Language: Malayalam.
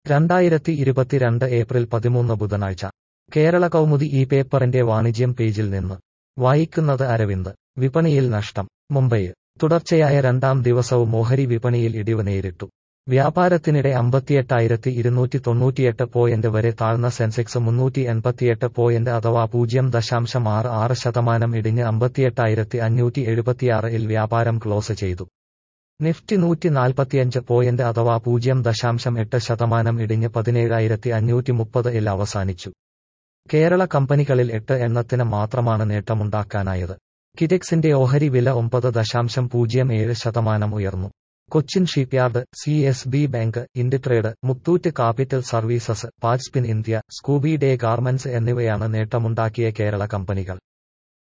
രണ്ടായിരത്തി ഇരുപത്തിരണ്ട് ഏപ്രിൽ പതിമൂന്ന് ബുധനാഴ്ച കേരള കൗമുദി ഈ പേപ്പറിന്റെ വാണിജ്യം പേജിൽ നിന്ന് വായിക്കുന്നത് അരവിന്ദ് വിപണിയിൽ നഷ്ടം മുംബൈ തുടർച്ചയായ രണ്ടാം ദിവസവും ഓഹരി വിപണിയിൽ ഇടിവ് നേരിട്ടു വ്യാപാരത്തിനിടെ അമ്പത്തിയെട്ടായിരത്തി ഇരുന്നൂറ്റി തൊണ്ണൂറ്റിയെട്ട് പോയിന്റ് വരെ താഴ്ന്ന സെൻസെക്സ് മുന്നൂറ്റി എൺപത്തിയെട്ട് പോയിന്റ് അഥവാ പൂജ്യം ദശാംശം ആറ് ആറ് ശതമാനം ഇടിഞ്ഞ് അമ്പത്തിയെട്ടായിരത്തി അഞ്ഞൂറ്റി എഴുപത്തിയാറിൽ വ്യാപാരം ക്ലോസ് ചെയ്തു നിഫ്റ്റി നൂറ്റി നാൽപ്പത്തിയഞ്ച് പോയിന്റ് അഥവാ പൂജ്യം ദശാംശം എട്ട് ശതമാനം ഇടിഞ്ഞ് പതിനേഴായിരത്തി അഞ്ഞൂറ്റി മുപ്പത് ഇൽ അവസാനിച്ചു കേരള കമ്പനികളിൽ എട്ട് എണ്ണത്തിന് മാത്രമാണ് നേട്ടമുണ്ടാക്കാനായത് കിറ്റെക്സിന്റെ ഓഹരി വില ഒമ്പത് ദശാംശം പൂജ്യം ഏഴ് ശതമാനം ഉയർന്നു Cochin shipyard C S B bank Inditrade Muthoot capital services പാജ്പിൻ ഇന്ത്യ സ്കൂബി ഡേ ഗാർമെന്റ്സ് എന്നിവയാണ് നേട്ടമുണ്ടാക്കിയ കേരള കമ്പനികൾ